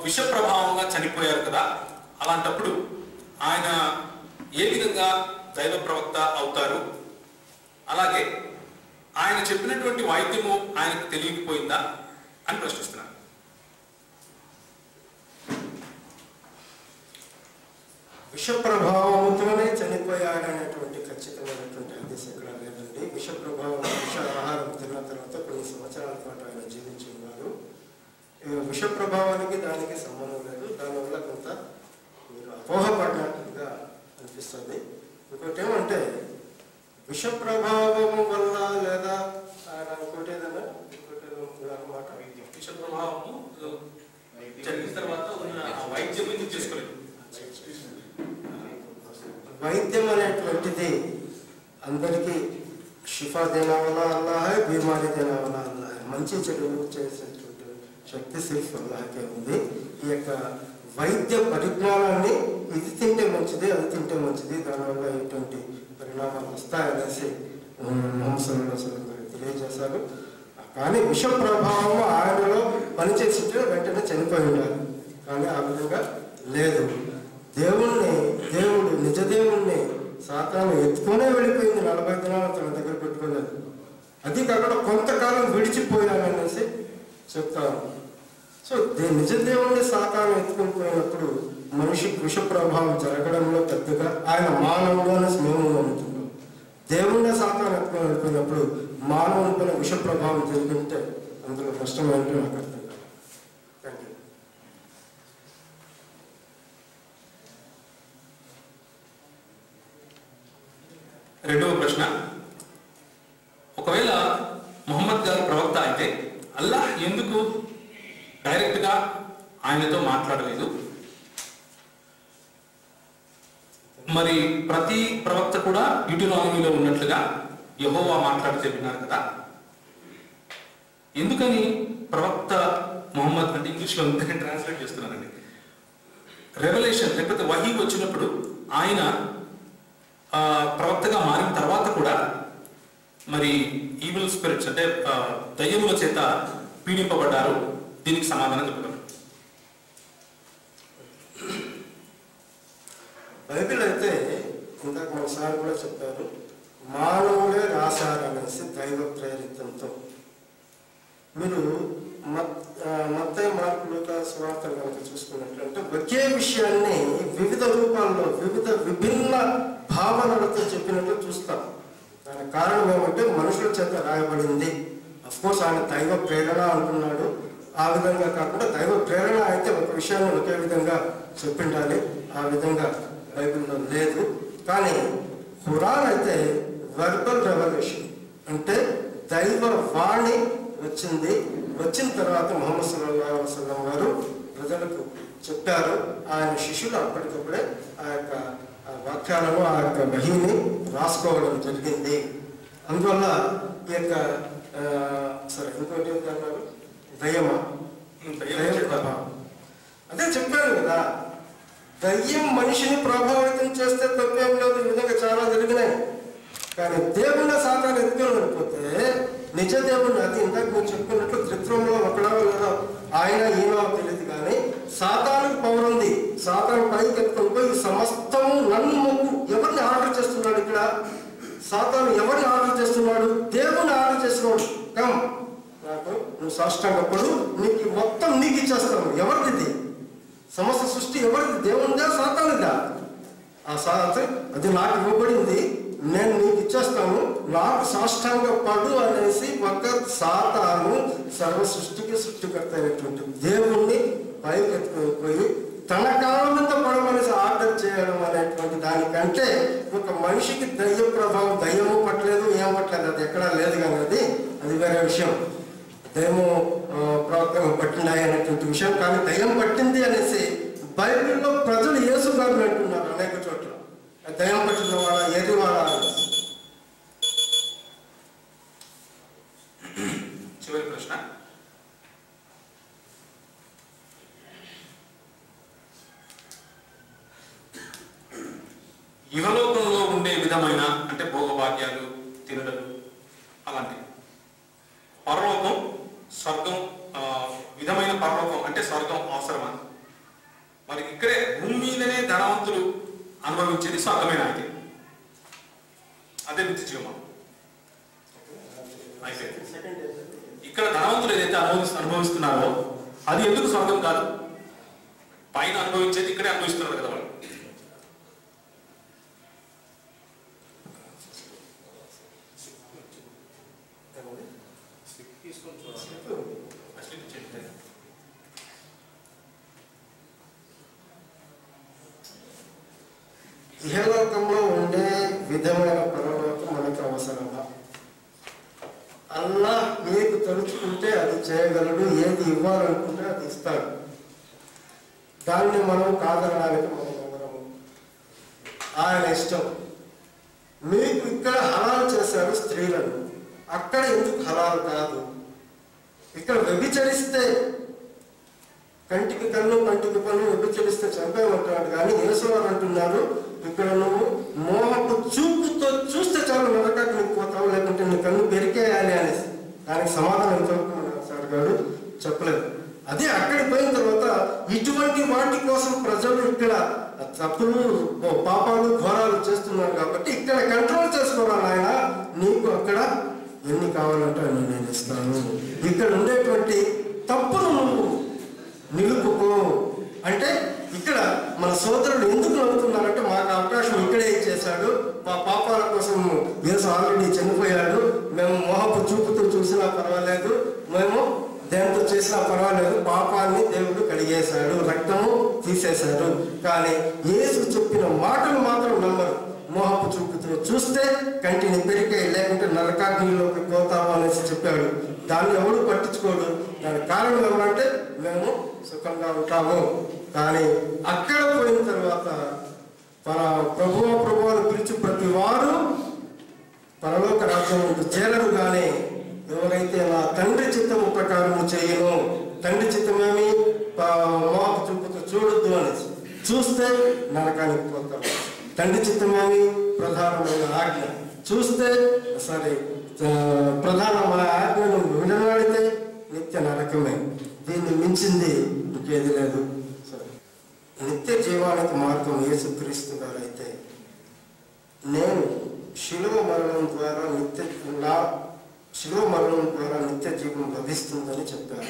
విష ప్రభావంగా చనిపోయారు కదా అలాంటప్పుడు ఆయన ఏ విధంగా దైవ ప్రవక్త అవుతారు అలాగే ఆయన చెప్పినటువంటి వైద్యము ఆయనకు తెలియకపోయిందా అని ప్రశ్నిస్తున్నారు విష ప్రభావంతోనే చనిపోయాడనేటువంటి ఖచ్చితమైనటువంటి ఆదేశం ఎక్కడ లేదండి విష ప్రభావం విష ఆహారం తిన్న తర్వాత కొన్ని సంవత్సరాల పాటు ఆయన జీవించి ఉన్నారు ఈ విష ప్రభావానికి దానికి సంబంధం లేదు దానివల్ల కొంత మీరు అపోహపడినట్టుగా అనిపిస్తుంది ఇంకోటి ఏమంటే విష ప్రభావం వల్ల లేదా ఆయన ఇంకోటి ఏదైనా ఇంకోటి ఏదో మాట విష ప్రభావము జరిగిన తర్వాత ఉన్న ఆ వైద్యం ఎందుకు చేసుకోలేదు వైద్యం అనేటువంటిది అందరికీ షిఫా దేనా వల్ల అల్లాహ్ హై బీమారీ దేనా వల్ల అల్లాహ్ హై మంచి చెడులు చేసేటువంటి శక్తి సిర్ఫ్ అల్లాహకే ఉంది ఈ యొక్క వైద్య పరిజ్ఞానాన్ని ఇది తింటే మంచిది అది తింటే మంచిది దానివల్ల ఎటువంటి పరిణామాలు వస్తాయనేసి మొహమ్మద్ సల్లాహు అలైహి వసల్లం గారు తెలియజేశారు కానీ విష ప్రభావం ఆయనలో పనిచేసింటే వెంటనే చనిపోయి ఉండాలి కానీ ఆ విధంగా లేదు దేవుణ్ణి దేవుడు నిజ దేవుణ్ణి సాతాను ఎత్తుకునే వెళ్ళిపోయింది నలభై దినాలు తన దగ్గర పెట్టుకోలేదు అది కాకుండా కొంతకాలం విడిచిపోయాననేసి చెప్తాను సో దే- నిజ దేవుణ్ణి సాతాను ఎత్తుకుని పోయినప్పుడు మనిషికి విష ప్రభావం జరగడంలో పెద్దగా ఆయన మానవుడు అనేసి మేము నమ్ముతున్నాం దేవుణ్ణి సాతాను ఎత్తుకుని వెళ్ళిపోయినప్పుడు మానవుని పైన విష ప్రభావం జరిగింటే అందులో నష్టం ఏంటో నాకు అర్థం కాదు థ్యాంక్ యూ రెండవ ప్రశ్న ఒకవేళ మొహమ్మద్ గారు ప్రవక్త అయితే అల్లాహ్ ఎందుకు డైరెక్ట్ గా ఆయనతో మాట్లాడలేదు మరి ప్రతి ప్రవక్త కూడా డ్యూటినామీలో ఉన్నట్లుగా యహోవా మాట్లాడితే విన్నారు కదా ఎందుకని ప్రవక్త మొహమ్మద్ అంటే ఇంగ్లీష్లో ఉందని ట్రాన్స్లేట్ చేస్తున్నానండి రెవల్యూషన్ లేకపోతే వహీ వచ్చినప్పుడు ఆయన ఆ, ప్రవక్తగా మారిన తర్వాత కూడా మరి ఈవిల్ స్పిరిట్స్ అంటే ఆ, దయ్యముల చేత పీడింపబడ్డారు దీనికి సమాధానం చెప్పగలరు బైబిల్ అయితే ఇందాక మన సార్ కూడా చెప్పారు మానవులే రాశారనేసి దైవ ప్రేరితంతో మీరు మత్తయ్య మార్పులుగా స్వార్థలు కనుక చూసుకున్నట్లయితే ఒకే విషయాన్ని వివిధ రూపాల్లో వివిధ విభిన్న భావనలతో చెప్పినట్లు చూస్తాం దానికి కారణం ఏమంటే మనుషుల చేత రాయబడింది కోర్స్ ఆయన దైవ ప్రేరణ అంటున్నాడు ఆ విధంగా కాకుండా దైవ ప్రేరణ అయితే ఒక విషయాన్ని ఒకే విధంగా చెప్పిండాలి ఆ విధంగా బైబిల్లో లేదు కానీ ఖురాన్ అయితే వర్బల్ రెవల్యూషన్ అంటే దైవ వాణి వచ్చింది వచ్చిన తర్వాత ముహమ్మద్ సల్లల్లాహు అలైహి వసల్లం గారు ప్రజలకు చెప్పారు ఆయన శిష్యులు అప్పటికప్పుడే ఆ యొక్క ఆ వాక్యాలను ఆ యొక్క వహీని రాసుకోవడం జరిగింది అందువల్ల ఈ యొక్క ఆ, సరే ఇంకోటి ఏంటి అన్నారు దయ్యమా దయ్యం ప్రభావం అదే చెప్పాను కదా దయ్యం మనిషిని ప్రభావితం చేస్తే తప్పేం లేదు ఈ విధంగా చాలా జరిగినాయి కానీ దేవుళ్ళ సాతాన్ని ఎత్తుకొని వెళ్ళిపోతే నిజ దేవుణ్ణి అది ఇందాక నేను చెప్పినట్లు త్రిత్వంలో ఒకడో లేదో ఆయన ఈయన తెలియదు కానీ సాతానికి పవర్ ఉంది సాతాను పైకి ఎత్తుకొని పోయి ఈ సమస్తము నన్ను మొక్కు ఎవరిని ఆర్డర్ చేస్తున్నాడు ఇక్కడ సాతాను ఎవరిని ఆర్డర్ చేస్తున్నాడు దేవుని ఆర్డర్ చేస్తున్నాడు కమ్ నాకు నువ్వు సాష్టాంగప్పుడు నీకు ఈ మొత్తం నీకు ఇచ్చేస్తాను ఎవరిది ఇది? సమస్త సృష్టి ఎవరిది దేవునిదా సాతానుదా ఆ సాత అది నాకు ఇవ్వబడింది నేను నీకు ఇచ్చేస్తాను నాకు సాష్టాంగ పడు అనేసి ఒక సాతాను సర్వ సృష్టికి సృష్టికర్త అయినటువంటి దేవుణ్ణి పైకి ఎత్తుకొని పోయి తన కాలం మీద పడమనేసి ఆర్డర్ చేయడం అనేటువంటి దానికంటే ఒక మనిషికి దయ్య ప్రభావం దయ్యము పట్టలేదు ఏం పట్టలేదు అది ఎక్కడా లేదు కానీ అది అది వేరే విషయం దయ్యము ఆ, ప్రవక్త పట్టినాయి అనేటువంటి విషయం కానీ దయ్యం పట్టింది అనేసి బైబిల్లో ప్రజలు యేసు గారిని అంటున్నారు అనేక చోట్ల ఆ దయ్యం పట్టిన వాళ్ళ ఏది వాళ్ళ అనేసి. చివరి ప్రశ్న ఇహలోకంలో ఉండే విధమైన అంటే భోగభాగ్యాలు తినడలు అలాంటివి పరలోకం స్వర్గం ఆ, విధమైన పరలోకం అంటే స్వర్గం అవసరమా మరి ఇక్కడే భూమి మీదనే ధనవంతులు అనుభవించేది స్వర్గమైన అయితే అదే నిత్య జీవమా అయిపోయింది సెకండ్ ఏంటంటే ఇక్కడ ధనవంతులు ఏదైతే అనుభవిస్తు అనుభవిస్తున్నారో అది ఎందుకు స్వర్గం కాదు పైన అనుభవించేది ఇక్కడే అనుభవిస్తున్నారు కదా వాళ్ళు అసలు ఇది చెప్తే. ఇహలోకంలో ఉండే విధమైన పరలోకం మనకు అవసరమా అల్లా మీకు తలుచుకుంటే అది చేయగలడు ఏది ఇవ్వాలనుకుంటే అది ఇస్తాడు దాన్ని మనం కాదనడానికి మనం ఎవరము ఆయన ఇష్టం మీకు ఇక్కడ హలాలు చేశారు స్త్రీలను అక్కడ ఎందుకు హలాలు కాదు ఇక్కడ వ్యభిచరిస్తే కంటికి కన్ను కంటికి పన్ను వ్యభిచరిస్తే చంపేమంటున్నాడు కానీ యేసువారు అంటున్నారు ఇక్కడ నువ్వు మోహపు చూపుతో చూస్తే చాలు నరకాకి నీకు పోతావు లేకుంటే నీ కన్ను పెరికేయాలి అనేసి దానికి సమాధానం ఇంతవరకు మన సార్ గారు చెప్పలేదు అదే అక్కడికి పోయిన తర్వాత ఇటువంటి వాటి కోసం ప్రజలు ఇక్కడ తప్పులు పాపాలు ఘోరాలు చేస్తున్నారు కాబట్టి ఇక్కడ కంట్రోల్ చేసుకోవాలి ఆయన నీకు అక్కడ ఎన్ని కావాలంటే అన్ని నేను ఇస్తాను ఇక్కడ ఉండేటువంటి తప్పును నువ్వు నిలుపుకో అంటే ఇక్కడ మన సోదరుడు ఎందుకు నవ్వుతున్నారంటే మాకు అవకాశం ఇక్కడే ఇచ్చేశాడు మా పాపాల కోసం యేసు ఆల్రెడీ చనిపోయాడు మేము మోహపు చూపుతూ చూసినా పర్వాలేదు మేము దేంతో చేసినా పర్వాలేదు పాపాన్ని దేవుడు కడిగేశాడు రక్తము తీసేశాడు కానీ యేసు చెప్పిన మాటలు మాత్రం నమ్మరు మోహపు చూపుతూ చూస్తే కంటిని పెరిగే లేకుంటే నరకాగ్నిలోకి పోతాము అనేసి చెప్పాడు దాన్ని ఎవడు పట్టించుకోడు దానికి కారణం ఎవరంటే మేము సుఖంగా ఉంటాము కానీ అక్కడ పోయిన తర్వాత మన ప్రభువ ప్రభువును పిలిచి ప్రతి వారు పరలోక రాజ్యం చేరరు కానీ ఎవరైతే నా తండ్రి చిత్తము ప్రకారము చేయను తండ్రి చిత్తమేమి మోహపు చూపుతూ చూడొద్దు అనేసి చూస్తే నరకానికి పోతాం తండ్రి చిత్తమేమి ప్రధానమైన ఆజ్ఞ చూస్తే సారీ ఆ, ప్రధానమైన ఆజ్ఞను వినవాడితే నిత్య నరకమే దీన్ని మించింది ఇంకేది లేదు సరే. నిత్య జీవానికి మార్గం యేసుక్రీస్తు గారు అయితే నేను శిలువ మరణం ద్వారా నిత్య నా శిలువ మరణం ద్వారా నిత్య జీవం లభిస్తుందని చెప్పారు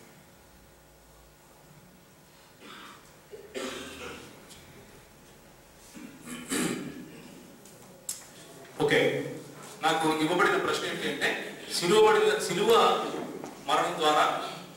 ఓకే నాకు ఇవ్వబడిన ప్రశ్న ఏంటి అంటే సిలువబడిన సిలువ మరణం ద్వారా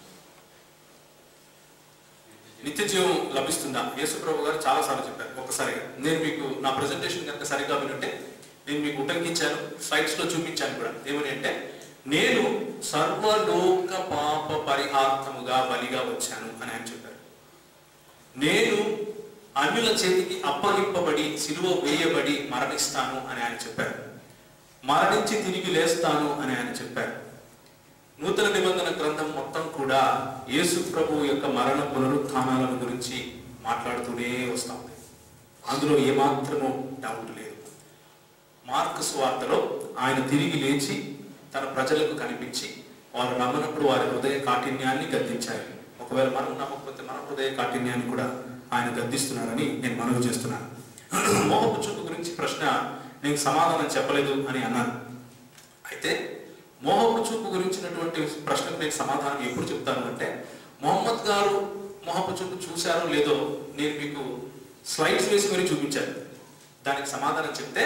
నిత్య జీవం లభిస్తుందా యేసుప్రభు గారు చాలా సార్లు చెప్పారు ఒక్కసారిగా నేను మీకు నా ప్రజెంటేషన్ కనుక సరిగ్గా వినుంటే నేను మీకు ఉటంకించాను స్లైడ్స్ లో చూపించాను కూడా ఏమని అంటే నేను సర్వలోక పాప పరిహార్థముగా బలిగా వచ్చాను అని ఆయన చెప్పారు నేను అన్యుల చేతికి అప్పగింపబడి సిలువ వేయబడి మరణిస్తాను అని ఆయన చెప్పారు మరణించి తిరిగి లేస్తాను అని ఆయన చెప్పారు నూతన నిబంధన గ్రంథం మొత్తం కూడా యేసు ప్రభు యొక్క మరణ పునరుత్థానాలను గురించి మాట్లాడుతూనే వస్తా ఉంది అందులో ఏమాత్రము డౌట్ లేదు మార్కు స్వార్తలో ఆయన తిరిగి లేచి తన ప్రజలకు కనిపించి వారు నమ్మనప్పుడు వారి హృదయ కాఠిన్యాన్ని గద్దించారు ఒకవేళ మనం నమ్మకపోతే మన హృదయ కాఠిన్యాన్ని కూడా ఆయన గద్దిస్తున్నారని నేను మనవి చేస్తున్నాను మోహపు చూపు గురించి ప్రశ్న నేను సమాధానం చెప్పలేదు అని అన్నాను అయితే మోహపు చూపు గురించినటువంటి ప్రశ్నకు నేను సమాధానం ఎప్పుడు చెప్తాను అంటే మొహమ్మద్ గారు మోహపు చూపు చూశారో లేదో నేను మీకు స్లైడ్స్ వేసి మరీ చూపించాను దానికి సమాధానం చెప్తే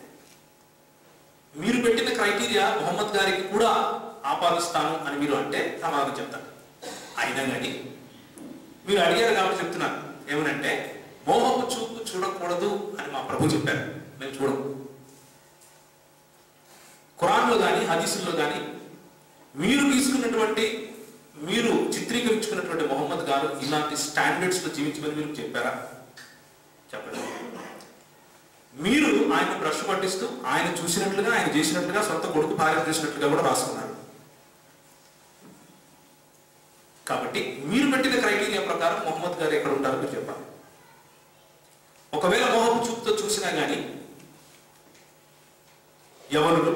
మీరు పెట్టిన క్రైటీరియా మొహమ్మద్ గారికి కూడా ఆపాదిస్తాను అని మీరు అంటే సమాధానం చెప్తాను అయినా కానీ మీరు అడిగారు కాబట్టి చెప్తున్నాను ఏమనంటే మోహపు చూపు చూడకూడదు అని మా ప్రభు చెప్పారు మేము చూడం ఖురాన్లో కానీ హదీసుల్లో కానీ మీరు తీసుకున్నటువంటి మీరు చిత్రీకరించుకున్నటువంటి మొహమ్మద్ గారు ఇలాంటి స్టాండర్డ్స్ లో జీవించమని మీరు చెప్పారా చెప్పలేదు మీరు ఆయన బ్రష్ పట్టిస్తూ ఆయన చూసినట్లుగా ఆయన చేసినట్లుగా సొంత కొడుకు భార్య చేసినట్లుగా కూడా రాసుకున్నారు కాబట్టి మీరు పెట్టిన క్రైటీరియా ప్రకారం మొహమ్మద్ గారు ఎక్కడ ఉంటారో మీరు చెప్పాలి ఒకవేళ మోహపు చూపుతో చూసినా కానీ యవనులు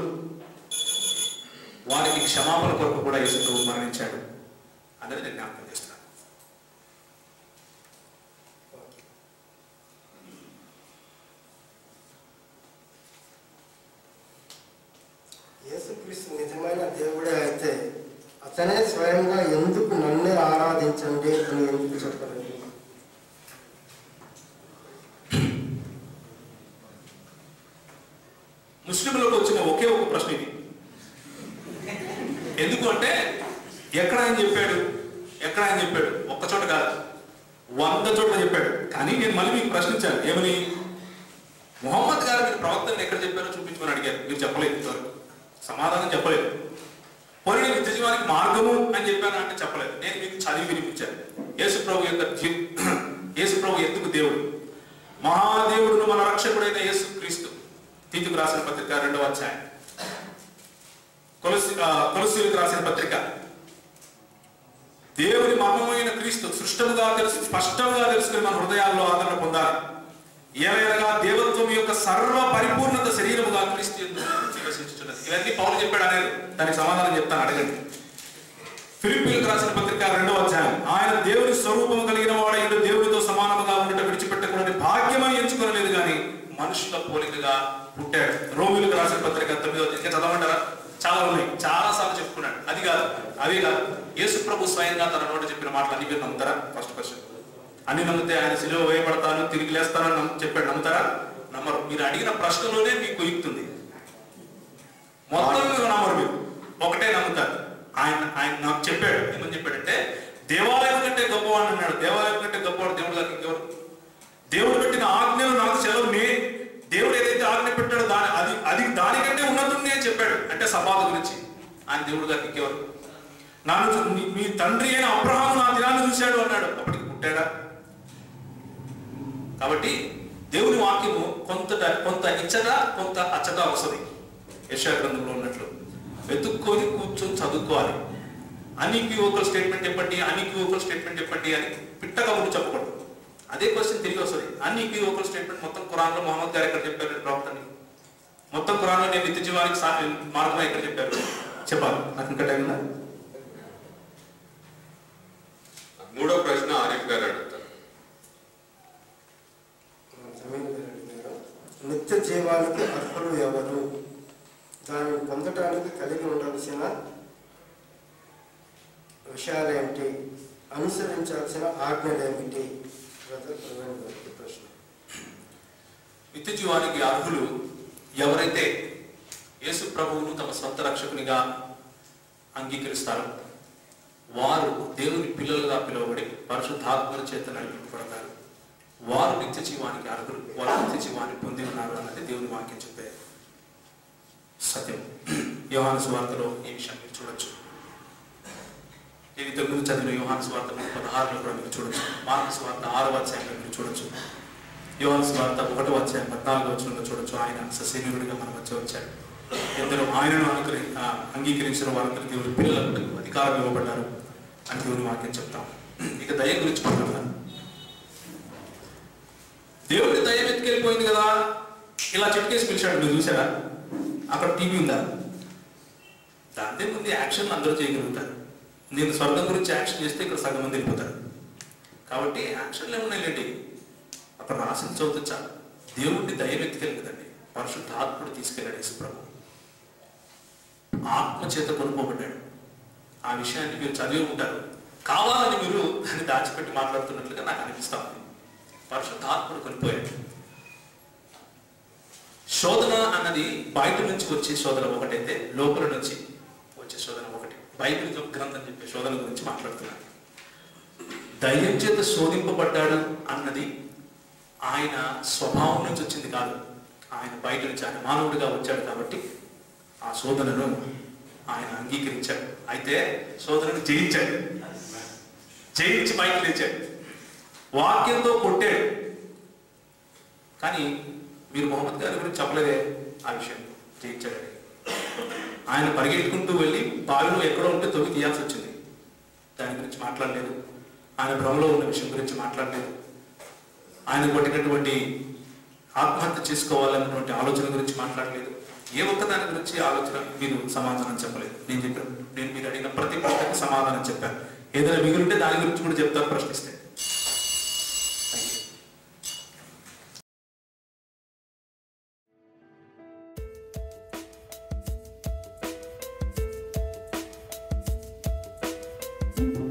వారికి క్షమాపణ కొరకు కూడా యేసు ప్రభు మరణించాడు అనేది నేను జ్ఞాపకం చేస్తున్నాను యేసుక్రీస్తు నిజమైన దేవుడే అయితే అతనే స్వయంగా ఎందుకు నన్నే ఆరాధించండి అని ఎందుకు చెప్పలేదు ముస్లింలకు వచ్చిన ఒకే ఒక ప్రశ్న ఇది ఎందుకు అంటే ఎక్కడ ఆయన చెప్పాడు ఎక్కడ ఆయన చెప్పాడు ఒక్క చోట కాదు వంద చోట్ల చెప్పాడు కానీ నేను మళ్ళీ మీకు ప్రశ్నించాను ఏమని మొహమ్మద్ గారు మీరు ప్రవక్తను ఎక్కడ చెప్పారో చూపించమని అడిగారు మీరు చెప్పలేదు ఇంతవరకు సమాధానం చెప్పలేదు పోనీ నేను నిత్య జీవానికి మార్గము అని చెప్పాను అంటే చెప్పలేదు నేను మీకు చదివి వినిపించాను యేసు ప్రభు యొక్క జీ యేసు ప్రభు ఎందుకు దేవుడు మహాదేవుడును మన రక్షకుడైన యేసు క్రీస్తు తీతుకు రాసిన పత్రిక రెండవ అధ్యాయం కొలసి ఆ, కొలసీలకు రాసిన పత్రిక దేవుని మర్మమైన క్రీస్తు సృష్టముగా తెలుసు స్పష్టంగా తెలుసుకుని మన హృదయాల్లో ఆదరణ పొందాలి ఏలయనగా దేవత్వం యొక్క సర్వ పరిపూర్ణత శరీరముగా క్రీస్తు యందు నివసించుచున్నది ఇవన్నీ పౌలు చెప్పాడు అనేది దానికి సమాధానం చెప్తాను అడగండి ఫిలిప్పీలకు రాసిన పత్రిక రెండవ అధ్యాయం ఆయన దేవుని స్వరూపము కలిగిన వాడైన దేవునితో సమానముగా ఉండట విడిచిపెట్టకూడని భాగ్యమని ఎంచుకోలేదు కానీ మనుషుల పోలికగా పుట్టాడు రోమిలకు రాసిన పత్రిక తొమ్మిదో అధ్యాయం. ఇంకా చదవమంటారా చాలా ఉన్నాయి చాలా సార్లు చెప్పుకున్నాడు అది కాదు అవి కాదు యేసు ప్రభు స్వయంగా తన నోట చెప్పిన మాటలు అన్ని మీరు నమ్ముతారా ఫస్ట్ క్వశ్చన్ అన్ని నమ్మితే ఆయన సిలువ వేయబడతాను తిరిగి లేస్తానని నమ్ము- చెప్పాడు నమ్ముతారా నమ్మరు మీరు అడిగిన ప్రశ్నలోనే మీకు కుయుక్తుంది మొత్తం మీరు నమ్మరు మీరు ఒకటే నమ్ముతారు ఆయన ఆయన నాకు చెప్పాడు ఏమని చెప్పాడంటే దేవాలయం కంటే గొప్పవాడు అన్నాడు దేవాలయం కంటే గొప్పవాడు దేవుడు గారికి ఇంకెవరు దేవుడు పెట్టిన ఆజ్ఞలు నాకు సెలవు నే దేవుడు ఏదైతే ఆజ్ఞ పెట్టాడో దాని అది అది దానికంటే ఉన్నతుంది అని చెప్పాడు అంటే సభాల గురించి ఆయన దేవుడు గారికి ఇంకెవరు నన్ను చూ- మీ- మీ తండ్రి అయిన అబ్రహాము నా దినాన్ని చూశాడు అన్నాడు అప్పటికి పుట్టాడా కాబట్టి దేవుని వాక్యము కొంత కొంత ఇచ్చట కొంత అచ్చట వస్తుంది యశా గ్రంథంలో ఉన్నట్లు వెతుక్కొని కూర్చొని చదువుకోవాలి అన్ఈక్వివోకల్ స్టేట్మెంట్ చెప్పండి అన్ఈక్వివోకల్ స్టేట్మెంట్ చెప్పండి అని పిట్టగా ముందు చెప్పకూడదు అదే క్వశ్చన్ తిరిగి వస్తుంది అన్ఈక్వివోకల్ స్టేట్మెంట్ మొత్తం ఖురాన్లో మొహమ్మద్ గారు ఎక్కడ చెప్పారు ప్రవక్తని మొత్తం ఖురాన్లో నేను నిత్య జీవానికి సా- మార్గం ఎక్కడ చెప్పారు చెప్పాలి నాకు ఇంకా టైం ఉందా మూడో ప్రశ్న ఆరిఫ్ గారు అడుగుతారు జమీన్ గారు అడిగారు నిత్య జీవానికి అర్హులు ఎవరు దానిని పొందటానికి కలిగి ఉండాల్సిన విషయాలేంటి అనుసరించాల్సిన ఆజ్ఞలేమిటి బ్రదర్ ప్రవీణ్ గారికి ప్రశ్న నిత్య జీవానికి అర్హులు ఎవరైతే యేసు ప్రభువును తమ సొంత రక్షకునిగా అంగీకరిస్తారో వారు దేవుని పిల్లలుగా పిలువబడి పరిశుద్ధాత్మల చేత నడిపింపబడతారు వారు నిత్య జీవానికి అర్హులు వారు నిత్య జీవాన్ని పొంది ఉన్నారు అన్నది దేవుని వాక్యం చెప్పే సత్యం యోహాను సువార్తలో ఈ విషయం మీరు చూడొచ్చు నేను ఇంతకు ముందు చదివిన యోహాను సువార్త మూడు పదహారులో కూడా మీరు చూడొచ్చు మార్కు సువార్త ఆరవ అధ్యాయంలో మీరు చూడొచ్చు యోహాను సువార్త ఒకటో అధ్యాయం పద్నాలుగో వచనంలో చూడొచ్చు ఆయన సశరీరుడిగా మన మధ్య వచ్చాడు ఎందరో ఆయనను అనుకరి ఆ, అంగీకరించిన వారందరూ దేవుని పిల్లలకు అధికారం ఇవ్వబడ్డారు అని దేవుని వాక్యం చెప్తాం ఇక దయ గురించి మాట్లాడతాను దేవుడి దయ ఎత్తుకెళ్ళిపోయింది కదా ఇలా చిట్కేసి పిలిచాడు మీరు చూసారా అక్కడ టీవీ ఉందా దాంతే ముందు యాక్షన్ అందరూ చేయగలుగుతారు నేను స్వర్గం గురించి యాక్షన్ చేస్తే ఇక్కడ సగం మంది వెళ్ళిపోతారు కాబట్టి యాక్షన్లు ఏమున్నాయిలేండి అక్కడ రాసిన చదువుతూ చాలు దేవుడిని దయ ఎత్తుకెళ్ళలేదండి పరిశుద్ధాత్ముడు తీసుకెళ్ళాడు యేసుప్రభు ఆత్మ చేత కొనుక్కోబడ్డాడు ఆ విషయాన్ని మీరు చదివి ఉంటారు కావాలని మీరు దాన్ని దాచిపెట్టి మాట్లాడుతున్నట్లుగా నాకు అనిపిస్తా ఉంది పరిశుద్ధాత్ముడు కొనిపోయాడు శోధన అన్నది బయట నుంచి వచ్చే శోధన ఒకటైతే లోపల నుంచి వచ్చే శోధన ఒకటి బైబిల్ గ్రంథం చెప్పే శోధన గురించి మాట్లాడుతున్నాను ధైర్యం చేత శోధింపబడ్డాడు అన్నది ఆయన స్వభావం నుంచి వచ్చింది కాదు ఆయన బయట నుంచి ఆయన మానవుడిగా వచ్చాడు కాబట్టి ఆ శోధనను ఆయన అంగీకరించాడు అయితే శోధనను జయించాడు జయించి బయట లేచాడు వాక్యంతో కొట్టాడు కానీ మీరు మొహమ్మద్ గారి గురించి చెప్పలేదే ఆ విషయం జయించాడని ఆయన పరిగెట్టుకుంటూ వెళ్ళి బావిలో ఎక్కడో ఉంటే తొమ్మిది తీయాల్సి వచ్చింది దాని గురించి మాట్లాడలేదు ఆయన భ్రమలో ఉన్న విషయం గురించి మాట్లాడలేదు ఆయన కొట్టినటువంటి ఆత్మహత్య చేసుకోవాలన్నటువంటి ఆలోచన గురించి మాట్లాడలేదు ఏ ఒక్క దాని గురించి ఆలోచన మీరు సమాధానం చెప్పలేదు నేను చెప్పాను నేను మీరు అడిగిన ప్రతి ప్రశ్నకు సమాధానం చెప్పాను ఏదైనా మిగులుంటే దాని గురించి కూడా చెప్తాను ప్రశ్నిస్తే Thank you. చేస్తాను